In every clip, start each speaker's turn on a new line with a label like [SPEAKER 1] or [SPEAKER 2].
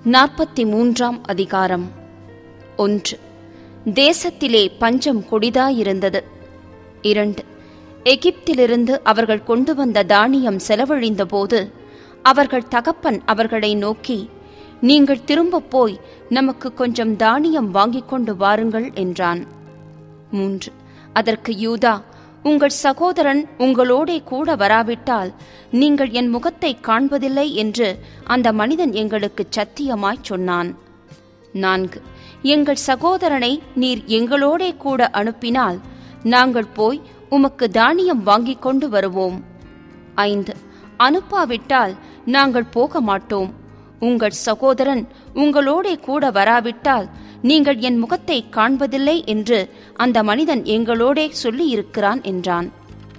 [SPEAKER 1] நாற்பத்தி மூன்றாம் அதிகாரம் ஒன்று தேசத்திலே பஞ்சம் கொடிதாயிருந்தது இரண்டு எகிப்திலிருந்து அவர்கள் கொண்டு வந்த தானியம் செலவழிந்தபோது அவர்கள் தகப்பன் அவர்களை நோக்கி நீங்கள் திரும்பப் போய் நமக்கு கொஞ்சம் தானியம் வாங்கிக் கொண்டு வாருங்கள் என்றான் மூன்று அதற்கு யூதா உங்கள் சகோதரன் உங்களோடே கூட வராவிட்டால் நீங்கள் என் முகத்தை காண்பதில்லை என்று அந்த மனிதன் எங்களுக்கு சத்தியமாய்ச் சொன்னான் நான்கு எங்கள் சகோதரனை நீர் எங்களோடே கூட அனுப்பினால் நாங்கள் போய் உமக்கு தானியம் வாங்கிக் கொண்டு வருவோம் ஐந்து அனுப்பாவிட்டால் நாங்கள் போக மாட்டோம் உங்கள் சகோதரன் உங்களோடே கூட வராவிட்டால் நீங்கள் என் முகத்தை காண்பதில்லை என்று அந்த மனிதன் எங்களோடே சொல்லியிருக்கிறான் என்றான்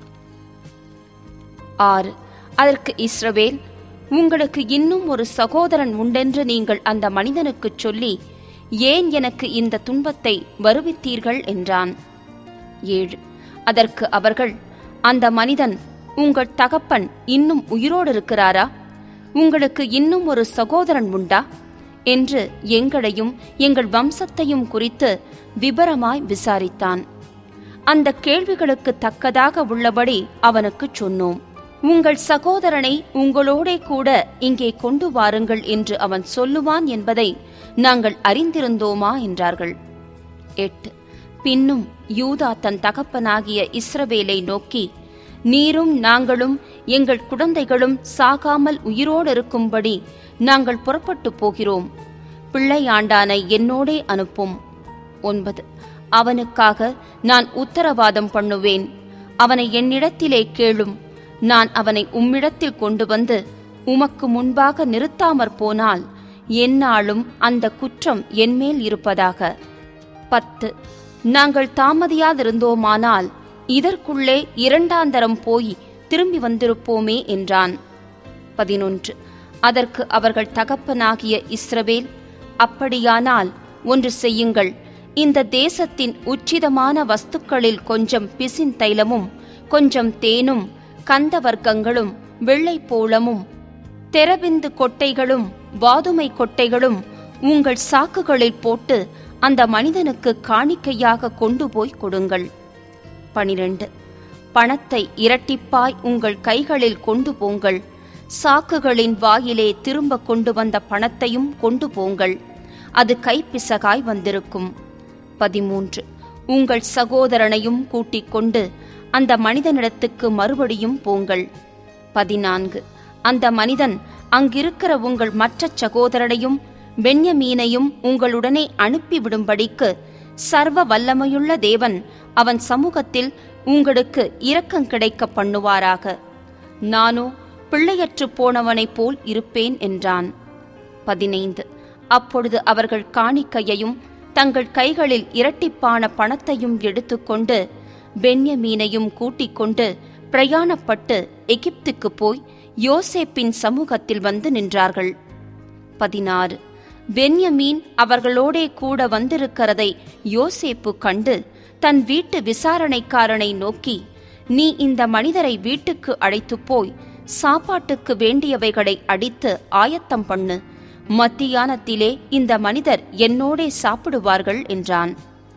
[SPEAKER 1] ஆறு அதற்கு இஸ்ரவேல் உங்களுக்கு இன்னும் ஒரு சகோதரன் உண்டென்று நீங்கள் அந்த மனிதனுக்குச் சொல்லி ஏன் எனக்கு இந்த துன்பத்தை வருவித்தீர்கள் என்றான் ஏழு அதற்கு அவர்கள் அந்த மனிதன் உங்கள் தகப்பன் இன்னும் உயிரோடு இருக்கிறாரா உங்களுக்கு இன்னும் ஒரு சகோதரன் உண்டா என்று எங்களையும் எங்கள் வம்சத்தையும் குறித்து விபரமாய் விசாரித்தான் அந்த கேள்விகளுக்கு தக்கதாக உள்ளபடி அவனுக்குச் சொன்னோம் உங்கள் சகோதரனை உங்களோடே கூட இங்கே கொண்டு வாருங்கள் என்று அவன் சொல்லுவான் என்பதை நாங்கள் அறிந்திருந்தோமா என்றார்கள் எட்டு பின்னும் யூதா தன் தகப்பனாகிய இஸ்ரவேலை நோக்கி நீரும் நாங்களும் எங்கள் குழந்தைகளும் சாகாமல் உயிரோடு இருக்கும்படி நாங்கள் புறப்பட்டு போகிறோம் பிள்ளையாண்டானை என்னோடே அனுப்பும் ஒன்பது அவனுக்காக நான் உத்தரவாதம் பண்ணுவேன் அவனை என்னிடத்திலே கேளும் நான் அவனை உம்மிடத்தில் கொண்டு வந்து உமக்கு முன்பாக நிறுத்தாமற் போனால் எந்நாளும் அந்த குற்றம் என்மேல் இருப்பதாக பத்து நாங்கள் தாமதியாதிருந்தோமானால் இதற்குள்ளே இரண்டாந்தரம் போய் திரும்பி வந்திருப்போமே என்றான் பதினொன்று அதற்கு அவர்கள் தகப்பனாகிய இஸ்ரவேல் அப்படியானால் ஒன்று செய்யுங்கள் இந்த தேசத்தின் உச்சிதமான வஸ்துக்களில் கொஞ்சம் பிசின் தைலமும் கொஞ்சம் தேனும் கந்த வர்க்கங்களும் வெள்ளைப்போளமும் தெரபிந்து கொட்டைகளும் வாதுமை கொட்டைகளும் உங்கள் சாக்குகளில் போட்டு அந்த மனிதனுக்கு காணிக்கையாக கொண்டு போய் கொடுங்கள் பனிரெண்டு பணத்தை இரட்டிப்பாய் உங்கள் கைகளில் கொண்டு போங்கள் சாக்குகளின் வாயிலே திரும்ப கொண்டு வந்த பணத்தையும் கொண்டு போங்கள் அது கைப்பிசகாய் வந்திருக்கும் பதிமூன்று உங்கள் சகோதரனையும் கூட்டிக் கொண்டு அந்த மனிதனிடத்துக்கு மறுபடியும் போங்கள் பதினான்கு அந்த மனிதன் அங்கிருக்கிற உங்கள் மற்ற சகோதரனையும் பென்யமீனையும் உங்களுடனே அனுப்பிவிடும்படிக்கு சர்வ வல்லமையுள்ள தேவன் அவன் சமூகத்தில் உங்களுக்கு இரக்கம் கிடைக்க பண்ணுவாராக நானோ பிள்ளையற்று போனவனைப் போல் இருப்பேன் என்றான் பதினைந்து அப்பொழுது அவர்கள் காணிக்கையையும் தங்கள் கைகளில் இரட்டிப்பான பணத்தையும் எடுத்துக்கொண்டு பென்யமீனையும் கூட்டிக் கொண்டு பிரயாணப்பட்டு எகிப்துக்கு போய் யோசேப்பின் சமூகத்தில் வந்து நின்றார்கள் பதினாறு பென்யமீன் அவர்களோடே கூட வந்திருக்கிறதை யோசேப்பு கண்டு தன் வீட்டு விசாரணைக்காரனை நோக்கி நீ இந்த மனிதரை வீட்டுக்கு அழைத்துப் போய் சாப்பாட்டுக்கு வேண்டியவைகளை அடித்து ஆயத்தம் பண்ணு மத்தியானத்திலே இந்த மனிதர் என்னோடே சாப்பிடுவார்கள் என்றான்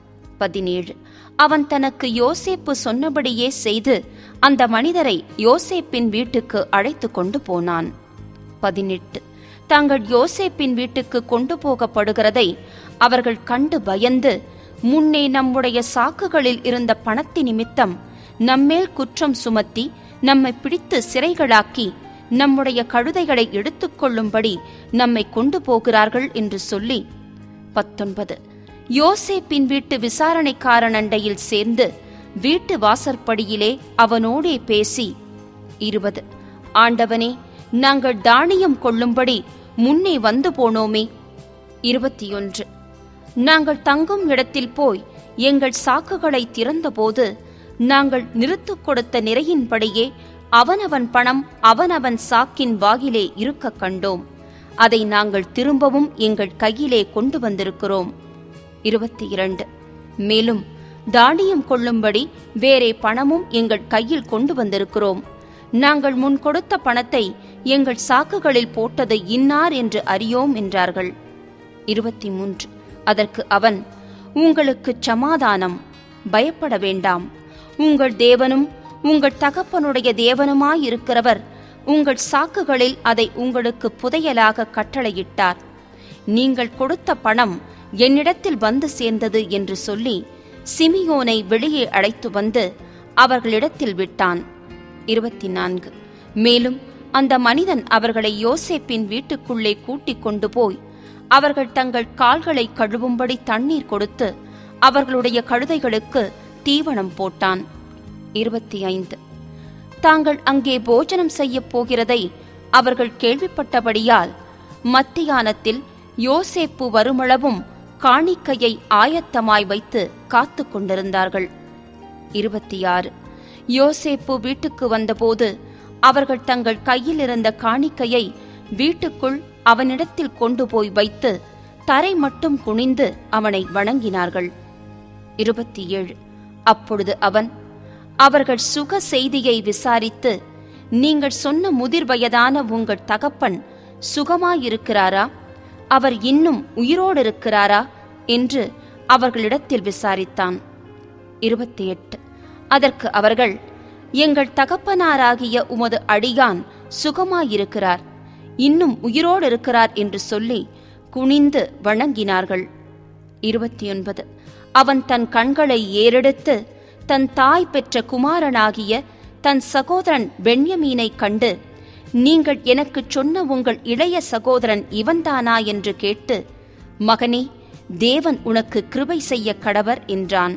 [SPEAKER 1] பதினேழு அவன் தனக்கு யோசேப்பு சொன்னபடியே செய்து அந்த மனிதரை யோசேப்பின் வீட்டுக்கு அழைத்து கொண்டு போனான் பதினெட்டு தாங்கள் யோசேப்பின் வீட்டுக்கு கொண்டு போகப்படுகிறதை அவர்கள் கண்டு பயந்து முன்னே நம்முடைய சாக்குகளில் இருந்த பணத்தி நிமித்தம் நம்மேல் குற்றம் சுமத்தி நம்மை பிடித்து சிறைகளாக்கி நம்முடைய கழுதைகளை எடுத்துக்கொள்ளும்படி நம்மை கொண்டு போகிறார்கள் என்று சொல்லி பத்தொன்பது யோசேப்பின் வீட்டு விசாரணைக்காரன் அண்டையில் சேர்ந்து வீட்டு வாசற்படியிலே அவனோடே பேசி இருபது ஆண்டவனே நாங்கள் தானியம் கொள்ளும்படி முன்னே வந்து போனோமே இருபத்தி ஒன்று நாங்கள் தங்கும் இடத்தில் போய் எங்கள் சாக்குகளை திறந்தபோது நாங்கள் நிறுத்துக் கொடுத்த நிறையின்படியே அவனவன் பணம் அவனவன் சாக்கின் வாகிலே இருக்க கண்டோம் அதை நாங்கள் திரும்பவும் எங்கள் கையிலே கொண்டு வந்திருக்கிறோம் இருபத்தி இரண்டு மேலும் தானியம் கொள்ளும்படி வேறே பணமும் எங்கள் கையில் கொண்டு வந்திருக்கிறோம் நாங்கள் முன் கொடுத்த பணத்தை எங்கள் சாக்குகளில் போட்டது இன்னார் என்று அறியோம் என்றார்கள் இருபத்தி மூன்று அதற்கு அவன் உங்களுக்குச் சமாதானம் பயப்பட வேண்டாம் உங்கள் தேவனும் உங்கள் தகப்பனுடைய தேவனுமாயிருக்கிறவர் உங்கள் சாக்குகளில் அதை உங்களுக்கு புதையலாக கட்டளையிட்டார் நீங்கள் கொடுத்த பணம் என்னிடத்தில் வந்து சேர்ந்தது என்று சொல்லி சிமியோனை வெளியே அழைத்து வந்து அவர்களிடத்தில் விட்டான் இருபத்தி நான்கு மேலும் அந்த மனிதன் அவர்களை யோசேப்பின் வீட்டுக்குள்ளே கூட்டிக் கொண்டு போய் அவர்கள் தங்கள் கால்களை கழுவும்படி தண்ணீர் கொடுத்து அவர்களுடைய கழுதைகளுக்கு தீவனம் போட்டான் இருபத்தி ஐந்து தாங்கள் அங்கே போஜனம் செய்யப் போகிறதை அவர்கள் கேள்விப்பட்டபடியால் மத்தியானத்தில் யோசேப்பு வருமளவும் காணிக்கையை ஆயத்தமாய் வைத்து காத்து கொண்டிருந்தார்கள் இருபத்தி ஆறு யோசேப்பு வீட்டுக்கு வந்தபோது அவர்கள் தங்கள் கையில் இருந்த காணிக்கையை வீட்டுக்குள் அவனிடத்தில் கொண்டு போய் வைத்து தரை மட்டும் குனிந்து அவனை வணங்கினார்கள் இருபத்தி ஏழு அப்பொழுது அவன் அவர்கள் சுக செய்தியை விசாரித்து நீங்கள் சொன்ன முதிர் வயதான உங்கள் தகப்பன் சுகமாயிருக்கிறாரா அவர் இன்னும் உயிரோடு இருக்கிறாரா என்று அவர்களிடத்தில் விசாரித்தான் இருபத்தி எட்டு அதற்கு அவர்கள் எங்கள் தகப்பனாராகிய உமது அடியான் சுகமாயிருக்கிறார் இன்னும் உயிரோடு இருக்கிறார் என்று சொல்லி குனிந்து வணங்கினார்கள் இருபத்தி ஒன்பது அவன் தன் கண்களை ஏறெடுத்து தன் தாய் பெற்ற குமாரனாகிய தன் சகோதரன் பென்யமீனை கண்டு நீங்கள் எனக்குச் சொன்ன உங்கள் இளைய சகோதரன் இவன்தானா என்று கேட்டு மகனே தேவன் உனக்கு கிருபை செய்ய கடவர் என்றான்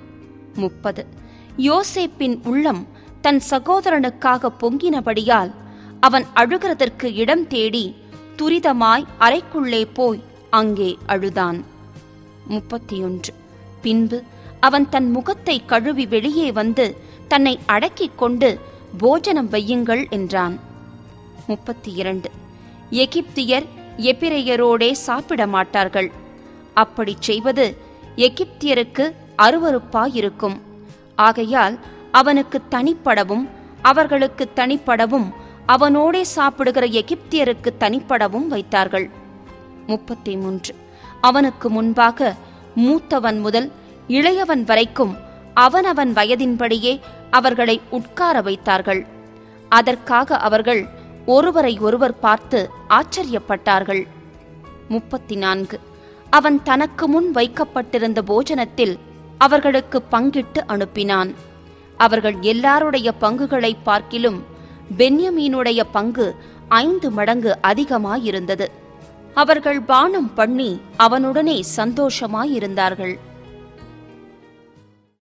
[SPEAKER 1] முப்பது யோசேப்பின் உள்ளம் தன் சகோதரனுக்காக பொங்கினபடியால் அவன் அழுகிறதற்கு இடம் தேடி துரிதமாய் அறைக்குள்ளே போய் அங்கே அழுதான் முப்பத்தி ஒன்று பின்பு அவன் தன் முகத்தை கழுவி வெளியே வந்து தன்னை அடக்கிக் கொண்டு போஜனம் வையுங்கள் என்றான் முப்பத்தி இரண்டு எகிப்தியர் எபிரையரோடே சாப்பிட மாட்டார்கள் அப்படிச் செய்வது எகிப்தியருக்கு அருவருப்பாயிருக்கும் ஆகையால் அவனுக்கு தனிப்படவும் அவர்களுக்கு தனிப்படவும் அவனோடே சாப்பிடுகிற எகிப்தியருக்கு தனிப்படவும் வைத்தார்கள் முப்பத்தி மூன்று அவனுக்கு முன்பாக மூத்தவன் முதல் இளையவன் வரைக்கும் அவனவன் வயதின்படியே அவர்களை உட்கார வைத்தார்கள் அதற்காக அவர்கள் ஒருவரை ஒருவர் பார்த்து ஆச்சரியப்பட்டார்கள் முப்பத்தி நான்கு அவன் தனக்கு முன் வைக்கப்பட்டிருந்த போஜனத்தில் அவர்களுக்கு பங்கிட்டு அனுப்பினான் அவர்கள் எல்லாருடைய பங்குகளை பார்க்கிலும் பென்யமீனுடைய பங்கு ஐந்து மடங்கு அதிகமாயிருந்தது அவர்கள் பானம் பண்ணி அவனுடனே சந்தோஷமாயிருந்தார்கள்